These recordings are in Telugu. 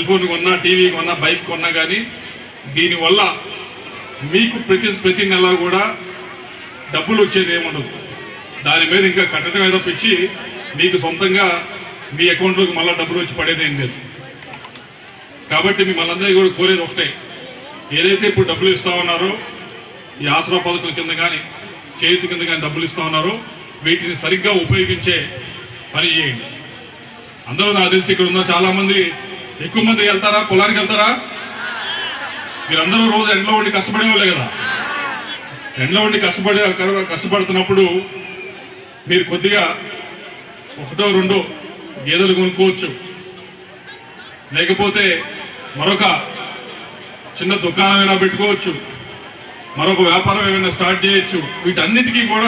సెల్ ఫోన్ కొన్నా టీవీ కొన్నా బైక్ కొన్నా కానీ దీనివల్ల మీకు ప్రతి ప్రతి నెల కూడా డబ్బులు వచ్చేది ఏముండదు దాని మీద ఇంకా కట్టడం ఏదో పిచ్చి మీకు సొంతంగా మీ అకౌంట్లోకి మళ్ళీ డబ్బులు వచ్చి పడేది ఏం లేదు కాబట్టి మిమ్మల్ని అందరికీ కూడా కోరేది ఒకటే ఏదైతే ఇప్పుడు డబ్బులు ఇస్తా ఉన్నారో ఈ ఆసరా పథకం కింద కానీ చేతి కింద కానీ డబ్బులు ఇస్తా ఉన్నారో వీటిని సరిగ్గా ఉపయోగించే పని చేయండి అందరూ నాకు తెలిసి ఇక్కడ ఉన్న చాలా మంది ఎక్కువ మంది వెళ్తారా పొలానికి వెళ్తారా మీరందరూ రోజు ఎండలో ఉండి కష్టపడే వాళ్ళే కదా ఎండలో ఉండి కష్టపడే కష్టపడుతున్నప్పుడు మీరు కొద్దిగా ఒకటో రెండో గేదెలు కొనుక్కోవచ్చు లేకపోతే మరొక చిన్న దుకాణమైనా పెట్టుకోవచ్చు మరొక వ్యాపారం ఏమైనా స్టార్ట్ చేయొచ్చు వీటన్నిటికీ కూడా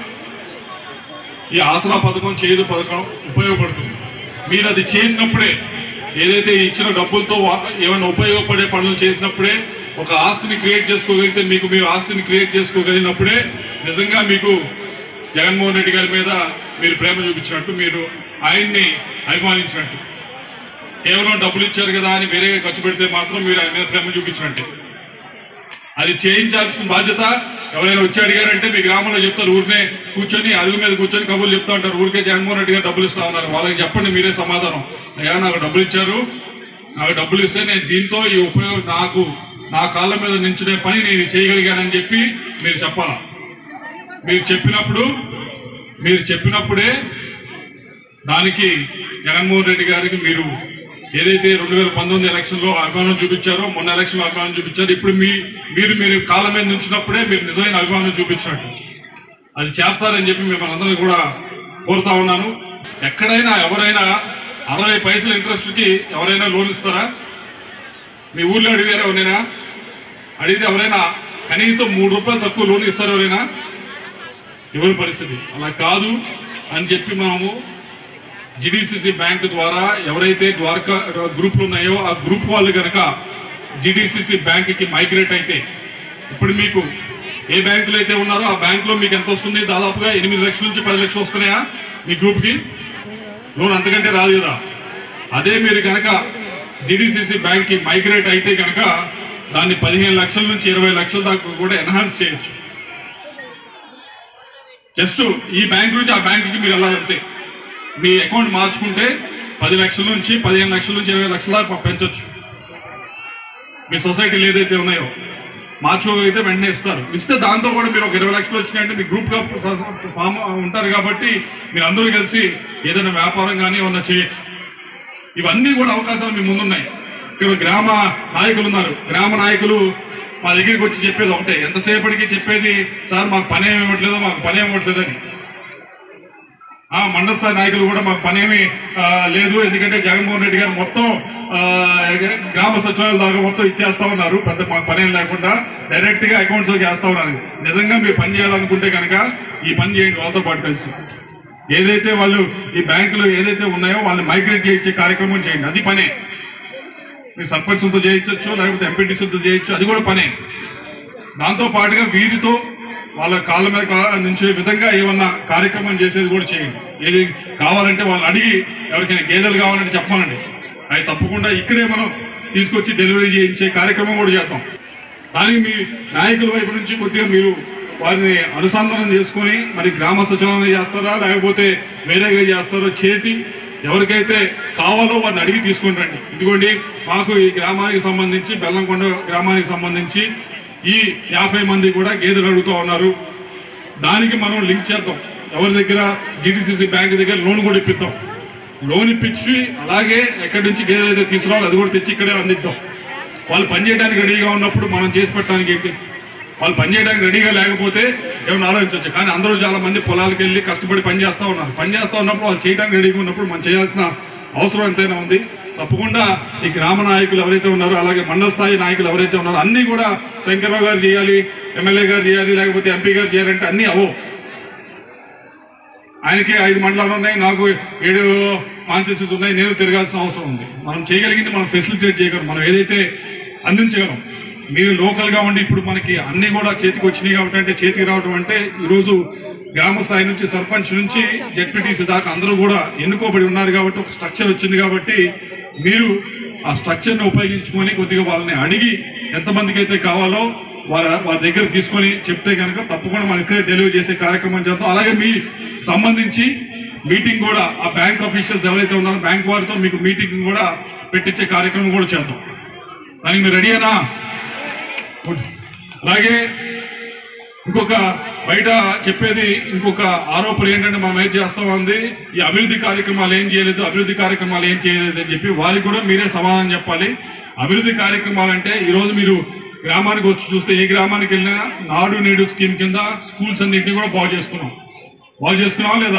ఈ ఆసరా పథకం చేదు పథకం ఉపయోగపడుతుంది మీరు అది చేసినప్పుడే ఏదైతే ఇచ్చిన డబ్బులతో వా- ఏమైనా ఉపయోగపడే పనులు చేసినప్పుడే ఒక ఆస్తిని క్రియేట్ చేసుకోగలిగితే మీకు మీరు ఆస్తిని క్రియేట్ చేసుకోగలిగినప్పుడే నిజంగా మీకు జగన్మోహన్ రెడ్డి గారి మీద మీరు ప్రేమ చూపించినట్టు మీరు ఆయన్ని అభిమానించినట్టు కేవలం డబ్బులు ఇచ్చారు కదా అని వేరేగా ఖర్చు పెడితే మాత్రం మీరు ఆయన మీద ప్రేమ చూపించినట్టే అది చేయించాల్సిన బాధ్యత ఎవరైనా వచ్చి అడిగారంటే మీ గ్రామంలో చెప్తారు ఊరినే కూర్చొని అరుగు మీద కూర్చొని కబుర్లు చెప్తా ఉంటారు ఊరికే జగన్మోహన్ రెడ్డి గారు డబ్బులు ఇస్తా ఉన్నారు వాళ్ళకి చెప్పండి మీరే సమాధానం అయ్యా నాకు డబ్బులు ఇచ్చారు నాకు డబ్బులు ఇస్తే నేను దీంతో ఈ ఉపయోగం నాకు నా కాళ్ళ మీద నించునే పని నేను చేయగలిగానని చెప్పి మీరు చెప్పాలా మీరు చెప్పినప్పుడు మీరు చెప్పినప్పుడే దానికి జగన్మోహన్ రెడ్డి గారికి మీరు ఏదైతే రెండు వేల పంతొమ్మిది ఎలక్షన్ లో అభిమానం చూపించారో మొన్న ఎలక్షన్ లో అభిమానం చూపించారు ఇప్పుడు మీ మీరు మీరు కాలం మీద నుంచినప్పుడే మీరు నిజమైన అభిమానం చూపించినట్టు అది చేస్తారని చెప్పి మిమ్మల్ని అందరినీ కూడా కోరుతా ఉన్నాను ఎక్కడైనా ఎవరైనా అరవై పైసల ఇంట్రెస్ట్ కి ఎవరైనా లోన్ ఇస్తారా మీ ఊర్లో అడిగారు ఎవరైనా అడిగితే ఎవరైనా కనీసం మూడు రూపాయలు తక్కువ లోన్ ఇస్తారు ఎవరైనా ఎవరి పరిస్థితి అలా కాదు అని చెప్పి మనము జిడిసిసి బ్యాంక్ ద్వారా ఎవరైతే ద్వారకా గ్రూపులు ఉన్నాయో ఆ గ్రూప్ వాళ్ళు కనుక జిడిసిసి బ్యాంక్ కి మైగ్రేట్ అయితే ఇప్పుడు మీకు ఏ బ్యాంకులు అయితే ఉన్నారో ఆ బ్యాంక్ లో మీకు ఎంత వస్తుంది దాదాపుగా ఎనిమిది లక్షల నుంచి పది లక్షలు వస్తున్నాయా మీ గ్రూప్ కి లోన్ అంతకంటే రాదు కదా అదే మీరు కనుక జిడిసిసి బ్యాంక్ కి మైగ్రేట్ అయితే కనుక దాన్ని పదిహేను లక్షల నుంచి ఇరవై లక్షల దాకా కూడా ఎన్హాన్స్ చేయొచ్చు జస్ట్ ఈ బ్యాంక్ నుంచి ఆ బ్యాంక్ కి మీరు వెళ్ళాలంతే మీ అకౌంట్ మార్చుకుంటే పది లక్షల నుంచి పదిహేను లక్షల నుంచి ఇరవై లక్షల దాకా పెంచొచ్చు మీ సొసైటీలు ఏదైతే ఉన్నాయో మార్చుకోగలిగితే వెంటనే ఇస్తారు ఇస్తే దాంతో కూడా మీరు ఒక ఇరవై లక్షలు వచ్చినాయంటే మీ గ్రూప్ గా ఫామ్ ఉంటారు కాబట్టి మీరు అందరూ కలిసి ఏదైనా వ్యాపారం కానీ ఏమన్నా చేయొచ్చు ఇవన్నీ కూడా అవకాశాలు మీ ముందున్నాయి ఇక్కడ గ్రామ నాయకులు ఉన్నారు గ్రామ నాయకులు మా దగ్గరికి వచ్చి చెప్పేది ఒకటే ఎంతసేపటికి చెప్పేది సార్ మాకు పని ఏమి ఇవ్వట్లేదు మాకు పని ఏమి ఇవ్వట్లేదు అని ఆ మండల స్థాయి నాయకులు కూడా మాకు పనేమి ఆ, లేదు ఎందుకంటే జగన్మోహన్ రెడ్డి గారు మొత్తం ఆ, గ్రామ సచివాలయం దాకా మొత్తం ఇచ్చేస్తా ఉన్నారు పెద్ద మాకు పనేం లేకుండా డైరెక్ట్ గా అకౌంట్స్ లోకి వేస్తా ఉన్నారు నిజంగా మీరు పని చేయాలనుకుంటే కనుక ఈ పని చేయండి వాళ్ళతో పాటు కలిసి ఏదైతే వాళ్ళు ఈ బ్యాంకులు ఏదైతే ఉన్నాయో వాళ్ళని మైగ్రేట్ చేయించే కార్యక్రమం చేయండి అది పనే మీరు సర్పంచులతో చేయించవచ్చు లేకపోతే ఎంపీటీసీలతో చేయొచ్చు అది కూడా పనే దాంతో పాటుగా వీరితో వాళ్ళ కాళ్ళ మీద కా- నుంచే విధంగా ఏమన్నా కార్యక్రమం చేసేది కూడా చేయండి ఏది కావాలంటే వాళ్ళు అడిగి ఎవరికైనా గేదెలు కావాలంటే చెప్పమనండి అవి తప్పకుండా ఇక్కడే మనం తీసుకొచ్చి డెలివరీ చేయించే కార్యక్రమం కూడా చేద్దాం దానికి మీ నాయకుల వైపు నుంచి కొద్దిగా మీరు వారిని అనుసంధానం చేసుకొని మరి గ్రామ సచివాలయం చేస్తారా లేకపోతే వేరేగా చేస్తారో చేసి ఎవరికైతే కావాలో వారిని అడిగి తీసుకుని రండి ఇదిగోండి మాకు ఈ గ్రామానికి సంబంధించి బెల్లంకొండ గ్రామానికి సంబంధించి ఈ యాభై మంది కూడా గేదెలు అడుగుతూ ఉన్నారు దానికి మనం లింక్ చేద్దాం ఎవరి దగ్గర జిటిసిసి బ్యాంక్ దగ్గర లోన్ కూడా ఇప్పిద్దాం లోన్ ఇప్పించి అలాగే ఎక్కడి నుంచి గేదెలు అయితే తీసుకురావాలి అది కూడా తెచ్చి ఇక్కడే అందిద్దాం వాళ్ళు పని చేయడానికి రెడీగా ఉన్నప్పుడు మనం చేసి పెట్టడానికి ఏంటి వాళ్ళు పని చేయడానికి రెడీగా లేకపోతే ఏమైనా ఆలోచించవచ్చు కానీ అందరూ చాలా మంది పొలాలకు వెళ్ళి కష్టపడి పని చేస్తా ఉన్నారు పని చేస్తా ఉన్నప్పుడు వాళ్ళు చేయడానికి రెడీగా ఉన్నప్పుడు మనం చేయాల్సిన అవసరం ఎంతైనా ఉంది తప్పకుండా ఈ గ్రామ నాయకులు ఎవరైతే ఉన్నారో అలాగే మండల స్థాయి నాయకులు ఎవరైతే ఉన్నారో అన్ని కూడా శంకర్రావు గారు చేయాలి ఎమ్మెల్యే గారు చేయాలి లేకపోతే ఎంపీ గారు చేయాలంటే అన్ని అవో ఆయనకి ఐదు మండలాలు ఉన్నాయి నాకు ఏడు కాన్స్టిట్యూన్సీస్ ఉన్నాయి నేను తిరగాల్సిన అవసరం ఉంది మనం చేయగలిగింది మనం ఫెసిలిటేట్ చేయగలం మనం ఏదైతే అందించగలం మీరు లోకల్ గా ఉండి ఇప్పుడు మనకి అన్ని కూడా చేతికి వచ్చినాయి కాబట్టి అంటే చేతికి రావడం అంటే ఈరోజు గ్రామ స్థాయి నుంచి సర్పంచ్ నుంచి జెడ్పీటీసీ దాకా అందరూ కూడా ఎన్నుకోబడి ఉన్నారు కాబట్టి ఒక స్ట్రక్చర్ వచ్చింది కాబట్టి మీరు ఆ స్ట్రక్చర్ ని ఉపయోగించుకొని కొద్దిగా వాళ్ళని అడిగి ఎంతమందికి అయితే కావాలో వాళ్ళ వాళ్ళ దగ్గర తీసుకొని చెప్తే కనుక తప్పకుండా మనం ఇక్కడే డెలివరీ చేసే కార్యక్రమం చేద్దాం అలాగే మీ సంబంధించి మీటింగ్ కూడా ఆ బ్యాంక్ అఫీషియల్స్ ఎవరైతే ఉన్నారో బ్యాంక్ వారితో మీకు మీటింగ్ కూడా పెట్టించే కార్యక్రమం కూడా చేద్దాం దానికి మీరు రెడీయేనా గుడ్. అలాగే ఇంకొక బయట చెప్పేది ఇంకొక ఆరోపణ ఏంటంటే మనం ఏం చేస్తా ఉంది ఈ అభివృద్ధి కార్యక్రమాలు ఏం చేయలేదు అభివృద్ధి కార్యక్రమాలు ఏం చేయలేదు అని చెప్పి వారికి కూడా మీరే సమాధానం చెప్పాలి అభివృద్ధి కార్యక్రమాలు అంటే ఈ రోజు మీరు గ్రామానికి వచ్చి చూస్తే ఏ గ్రామానికి వెళ్ళినా నాడు నేడు స్కీమ్ కింద స్కూల్స్ అన్నింటినీ కూడా బాగు చేసుకున్నాం బాగు చేసుకున్నావా లేదా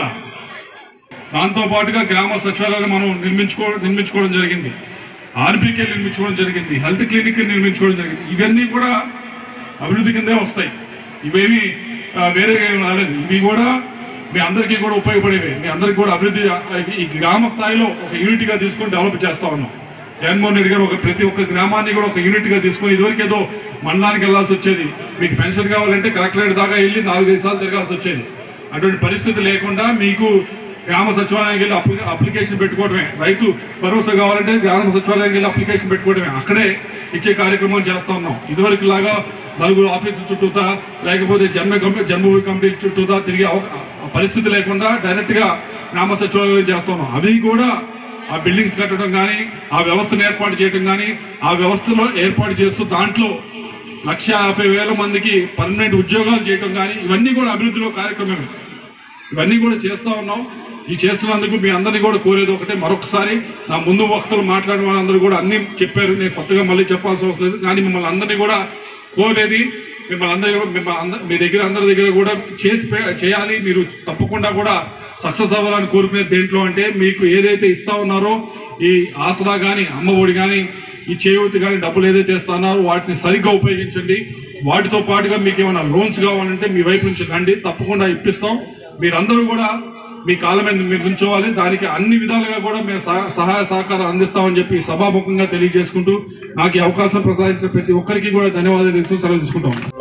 దాంతో పాటుగా గ్రామ సచివాలయాలు మనం నిర్మించుకో నిర్మించుకోవడం జరిగింది ఆర్బీకే నిర్మించుకోవడం జరిగింది హెల్త్ క్లినిక్ నిర్మించుకోవడం జరిగింది ఇవన్నీ కూడా అభివృద్ధి కిందే వస్తాయి ఇవేమి ఆ, వేరేగా ఏమి రాలేదు ఇవి కూడా మీ అందరికీ కూడా ఉపయోగపడేవి మీ అందరికీ కూడా అభివృద్ధి ఆ, ఈ గ్రామ స్థాయిలో ఒక యూనిట్ గా తీసుకొని డెవలప్ చేస్తా ఉన్నాం జగన్మోహన్ రెడ్డి గారు ఒక ప్రతి ఒక్క గ్రామాన్ని కూడా ఒక యూనిట్ గా తీసుకొని ఇదివరకు ఏదో మండలానికి వెళ్లాల్సి వచ్చేది మీకు పెన్షన్ కావాలంటే కలెక్టరేట్ దాకా వెళ్ళి నాలుగైదు సార్లు తిరగాల్సి వచ్చేది అటువంటి పరిస్థితి లేకుండా మీకు గ్రామ సచివాలయానికి వెళ్ళి అప్లి అప్లికేషన్ పెట్టుకోవడమే రైతు భరోసా కావాలంటే గ్రామ సచివాలయానికి వెళ్ళి అప్లికేషన్ పెట్టుకోవడమే అక్కడే ఇచ్చే కార్యక్రమం చేస్తా ఉన్నాం ఇదివరకు లాగా నలుగురు ఆఫీసుల చుట్టూతా లేకపోతే జన్మ కమిటీ జన్మభూమి కమిటీ చుట్టూతా తిరిగే అవకా- ఆ పరిస్థితి లేకుండా డైరెక్ట్ గా గ్రామ సచివాలయం చేస్తా ఉన్నాం అవి కూడా ఆ బిల్డింగ్స్ కట్టడం కానీ ఆ వ్యవస్థను ఏర్పాటు చేయడం కానీ ఆ వ్యవస్థలో ఏర్పాటు చేస్తూ దాంట్లో లక్ష యాభై వేల మందికి పర్మనెంట్ ఉద్యోగాలు చేయడం కానీ ఇవన్నీ కూడా అభివృద్ధిలో కార్యక్రమమే ఇవన్నీ కూడా చేస్తా ఉన్నాం ఈ చేస్తున్నందుకు మీ అందరినీ కూడా కోరేది ఒకటే మరొకసారి నా ముందు వక్తలు మాట్లాడిన వాళ్ళందరూ కూడా అన్ని చెప్పారు నేను కొత్తగా మళ్ళీ చెప్పాల్సిన అవసరం లేదు కానీ మిమ్మల్ని అందరినీ కూడా కోరేది మిమ్మల్ని అందరి మిమ్మల్ని అందరి మీ దగ్గర అందరి దగ్గర కూడా చేసి పె- చేయాలి మీరు తప్పకుండా కూడా సక్సెస్ అవ్వాలని కోరుకునే దేంట్లో అంటే మీకు ఏదైతే ఇస్తా ఉన్నారో ఈ ఆసరా గాని అమ్మ ఒడి గాని ఈ చేయూతి కానీ డబ్బులు ఏదైతే ఇస్తున్నారో వాటిని సరిగ్గా ఉపయోగించండి వాటితో పాటుగా మీకు ఏమైనా లోన్స్ కావాలంటే మీ వైపు నుంచి రండి తప్పకుండా ఇప్పిస్తాం మీరందరూ కూడా మీ కాళ్ళ మీద మీరు నుంచోవాలి దానికి అన్ని విధాలుగా కూడా మేము సహ- సహాయ సహకారం అందిస్తామని చెప్పి సభాముఖంగా తెలియజేసుకుంటూ నాకు ఈ అవకాశం ప్రసాదించిన ప్రతి ఒక్కరికి కూడా ధన్యవాదాలు తెలుస్తూ సెలవు తీసుకుంటాం